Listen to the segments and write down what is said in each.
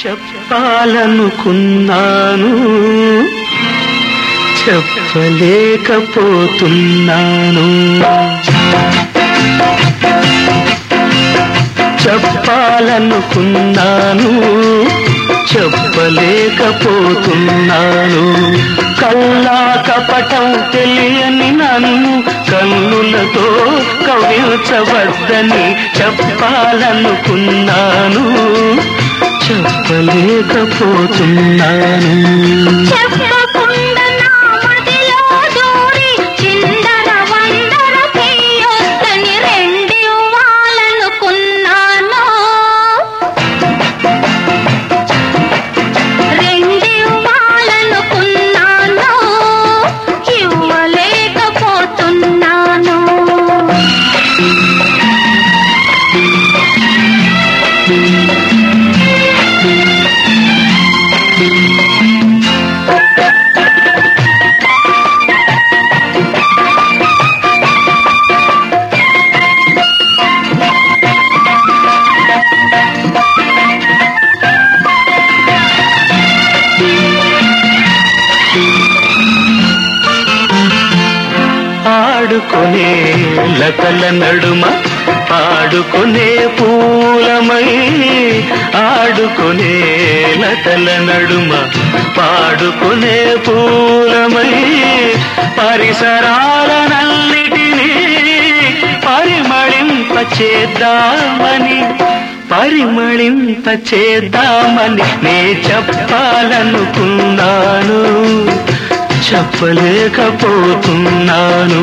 చెప్పాలనుకున్నాను చెప్పలేకపోతున్నాను చెప్పాలనుకున్నాను చెప్పలేకపోతున్నాను కల్లా కపటం తెలియని నన్ను కన్నులతో కవించవద్దని చెప్పాలనుకున్నాను చెప్పలేకపోతున్నాను చెప్పకుండా నా మదిలో దూరి చిందర వందర చేయొద్దని రెండివ్వాలనుకున్నాను రెండివ్వాలనుకున్నాను ఇవ్వలేకపోతున్నాను ఆడుకునే లతల నడుమ ఆడుకునే పూలమై ఆడుకునే లతల నడుమ పాడుకునే పూలమై పరిసరాలనన్నిటినీ పరిమళింప చేద్దామని పరిమళింప చేద్దామని నే చెప్పాలనుకున్నాను చెప్పలేకపోతున్నాను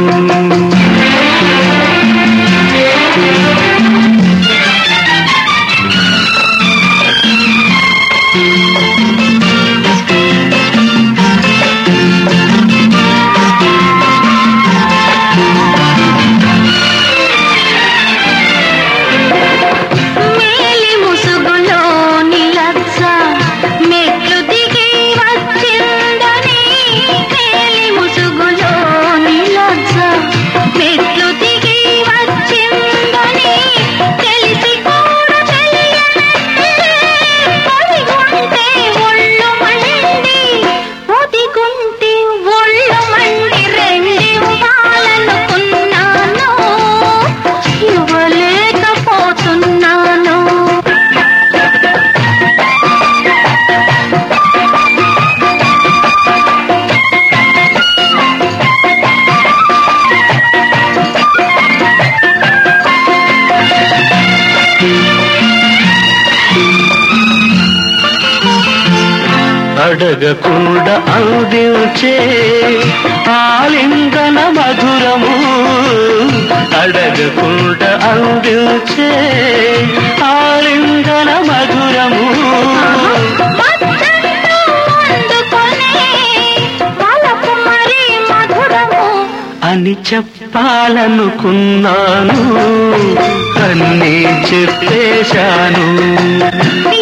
మేలి ముసుగులో నిలచ్చ మెట్లు దిగి వచ్చిందని మేలి ముసుగులో నిలచ్చ మెట్లు దిగి వచ్చిందని తెలిసి కూడా తెలియనట్టే ఒదిగుంటే ఒళ్ళు మండి ఒదిగుంటే ఒళ్ళు మండి రెండివ్వాలనుకున్నాను ఇవ్వలేకపోతున్నాను అడగకుండా అందించే ఆలింగన మధురము అడగకుండా అందించే ఆలింగన మధురము మచ్చంతో అందుకొనే వలపు మరి మధురము అని చెప్పాలనుకున్నాను అన్నీ చెప్పేశాను